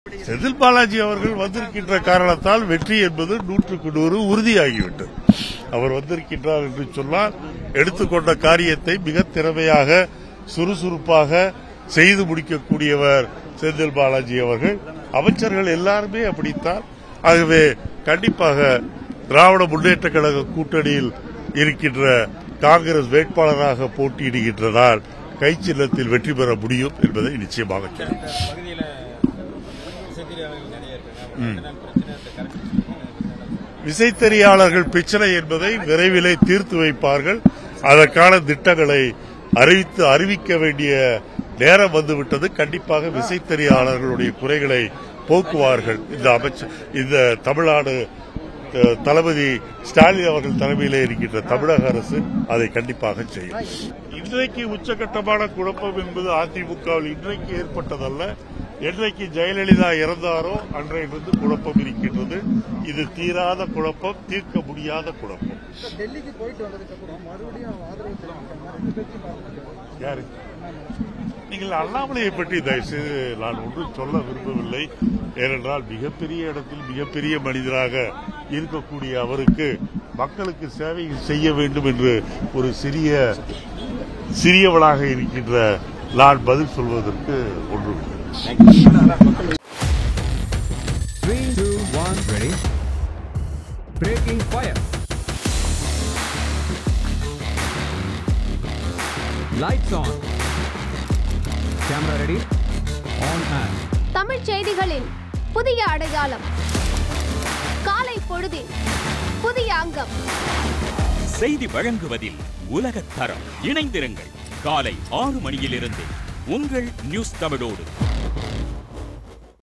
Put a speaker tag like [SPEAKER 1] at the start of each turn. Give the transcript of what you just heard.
[SPEAKER 1] செந்தில் பாலாஜி அவர்கள் வந்திருக்கின்ற காரணத்தால் வெற்றி என்பது நூற்றுக்கு நூறு உறுதியாகிவிட்டது அவர் வந்திருக்கின்றார் என்று சொன்னால் எடுத்துக்கொண்ட காரியத்தை மிக திறமையாக சுறுசுறுப்பாக செய்து முடிக்கக்கூடியவர் செந்தில் பாலாஜி அவர்கள் அமைச்சர்கள் எல்லாருமே அப்படித்தான் ஆகவே கண்டிப்பாக திராவிட முன்னேற்ற கழக கூட்டணியில் இருக்கின்ற காங்கிரஸ் வேட்பாளராக போட்டியிடுகின்றதால் கை சின்னத்தில் வெற்றி பெற முடியும் என்பதை நிச்சயமாக சொல்லுங்கள்
[SPEAKER 2] பகுதியில் விசைத்தறியாளர்கள் நிறைய இருக்காங்க ரெண்டு நாள் பிரச்சனை இந்த கரெக்ட்
[SPEAKER 1] விசைத்தறியாளர்கள் பிரச்சனை என்பதை விரைவிலே தீர்த்து வைப்பார்கள் அதற்கான திட்டங்களை அறிவித்து அறிவிக்க வேண்டிய நேரம் வந்துவிட்டது கண்டிப்பாக விசைத்தறியாளர்களுடைய குறைகளை போக்குவார்கள் இந்த அமைச்சர் இந்த தமிழ்நாடு அஹ், தளபதி ஸ்டாலின் அவர்கள் தலைமையிலே இருக்கின்ற தமிழக அரசு அதை கண்டிப்பாக செய்யும் இன்றைக்கு உச்சகட்டமான குழப்பம் என்பது அதிமுகவில் இன்றைக்கு ஏற்பட்டதல்ல என்றைக்கு ஜெயலலிதா இறந்தாரோ அன்றையிலிருந்து குழப்பம் இருக்கின்றது இது தீராத குழப்பம் தீர்க்க முடியாத குழப்பம்
[SPEAKER 3] டெல்லிக்கு போயிட்டு வந்ததுக்கு அப்புறம் மறுபடியும் ஆதரவு தெரிவிக்கிற ரெண்டு பேர்த்தையும் பார்த்துட்டு
[SPEAKER 1] யாரு நீங்கள் அண்ணாமலையை பற்றி தயவுசெய்து நான் ஒன்றும் சொல்ல விரும்பவில்லை ஏனென்றால் மிகப்பெரிய இடத்தில் மிகப்பெரிய மனிதராக இருக்கக்கூடிய அவருக்கு மக்களுக்கு சேவை செய்ய வேண்டும் என்று ஒரு சிறிய சிறியவளாக இருக்கின்ற நான் பதில் சொல்வதற்கு ஒன்றும் இல்லை.
[SPEAKER 4] Three, two, one, ready. Breaking fire. Lights on. Camera ready. On and.
[SPEAKER 5] தமிழ்ச் செய்திகளின் புதிய அடையாளம் காலை பொழுதின் புதிய அங்கம்
[SPEAKER 6] செய்தி வழங்குவதில் உலகத் தரம் இணைந்திருங்கள் காலை ஆறு மணியிலிருந்து உங்கள் நியூஸ் தமிழோடு